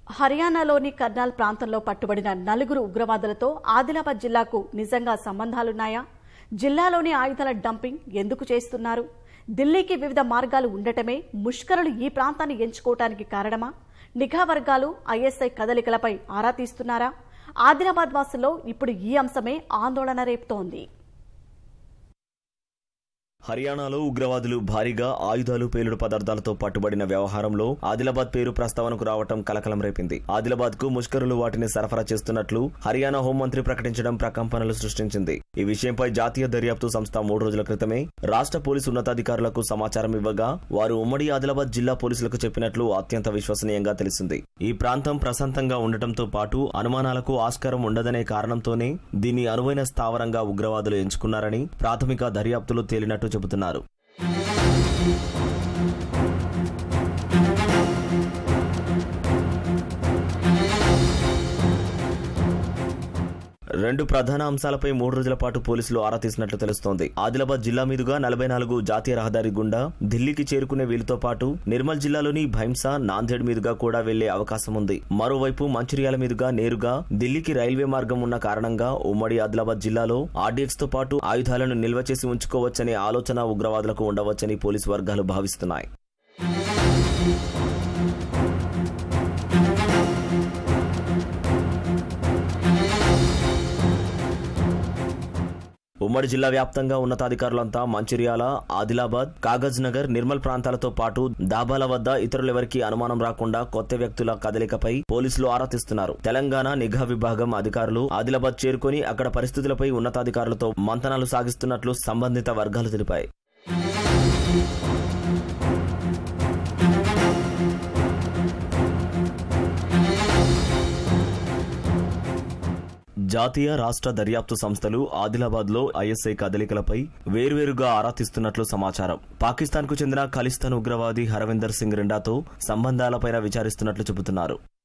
హర్యానాలోని కర్నాల్ ప్రాంతంలో పట్టుబడిన నలుగురు ఉగ్రవాదులతో ఆదిలాబాద్ జిల్లాకు నిజంగా సంబంధాలున్నాయా జిల్లాలోని ఆయుధాల డంపింగ్ ఎందుకు చేస్తున్నారు ఢిల్లీకి వివిధ మార్గాలు ఉండటమే ముష్కరులు ఈ ప్రాంతాన్ని ఎంచుకోవటానికి కారణమా నిఘా వర్గాలు ఐఎస్ఐ కదలికలపై ఆరా తీస్తున్నారా ఆదిలాబాద్ వాసుల్లో ఇప్పుడు ఈ అంశమే ఆందోళన రేపుతోంది హర్యానాలో ఉగ్రవాదులు భారీగా ఆయుధాలు పేలుడు పదార్థాలతో పట్టుబడిన వ్యవహారంలో ఆదిలాబాద్ పేరు ప్రస్తావనకు రావటం కలకలం రేపింది ఆదిలాబాద్ కు ముష్కరులు వాటిని సరఫరా చేస్తున్నట్లు హర్యానా హోంమంత్రి ప్రకటించడం ప్రకంపనలు సృష్టించింది ఈ విషయంపై జాతీయ దర్యాప్తు సంస్థ మూడు రోజుల క్రితమే రాష్ట్ర పోలీసు ఉన్నతాధికారులకు సమాచారం ఇవ్వగా వారు ఉమ్మడి ఆదిలాబాద్ జిల్లా పోలీసులకు చెప్పినట్లు అత్యంత విశ్వసనీయంగా తెలిసింది ఈ ప్రాంతం ప్రశాంతంగా ఉండటంతో పాటు అనుమానాలకు ఆస్కారం ఉండదనే కారణంతోనే దీన్ని అనువైన స్థావరంగా ఉగ్రవాదులు ఎంచుకున్నారని ప్రాథమిక దర్యాప్తులో తేలినట్టు చెబుతున్నారు రెండు ప్రధాన అంశాలపై మూడు రోజుల పాటు పోలీసులు ఆరా తీసినట్లు తెలుస్తోంది ఆదిలాబాద్ జిల్లా మీదుగా నలభై నాలుగు జాతీయ రహదారి గుండా ఢిల్లీకి చేరుకునే వీలుతో పాటు నిర్మల్ జిల్లాలోని భైంసా నాందేడ్ మీదుగా కూడా వెళ్లే అవకాశం ఉంది మరోవైపు మంచిర్యాల మీదుగా నేరుగా ఢిల్లీకి రైల్వే మార్గం ఉన్న కారణంగా ఉమ్మడి ఆదిలాబాద్ జిల్లాలో ఆర్డీఎక్స్ తో పాటు ఆయుధాలను నిల్వ చేసి ఉంచుకోవచ్చనే ఆలోచన ఉగ్రవాదులకు ఉండవచ్చని పోలీసు వర్గాలు భావిస్తున్నాయి ఉమ్మడి జిల్లా వ్యాప్తంగా ఉన్నతాధికారులంతా మంచిర్యాల ఆదిలాబాద్ కాగజ్ నగర్ నిర్మల్ ప్రాంతాలతో పాటు దాబాల వద్ద ఇతరులెవరికి అనుమానం రాకుండా కొత్త వ్యక్తుల కదలికపై పోలీసులు ఆరా తీస్తున్నారు తెలంగాణ నిఘా విభాగం అధికారులు ఆదిలాబాద్ చేరుకొని అక్కడ పరిస్థితులపై ఉన్నతాధికారులతో మంతనాలు సాగిస్తున్నట్లు సంబంధిత వర్గాలు తెలిపాయి జాతీయ రాష్ట్ర దర్యాప్తు సంస్థలు ఆదిలాబాద్ లో ఐఎస్ఐ కదలికలపై వేర్వేరుగా ఆరా తీస్తున్నట్లు సమాచారం పాకిస్తాన్ కు చెందిన ఖలిస్తాన్ ఉగ్రవాది హరవిందర్ సింగ్ రెండాతో సంబంధాలపైన విచారిస్తున్నట్లు చెబుతున్నారు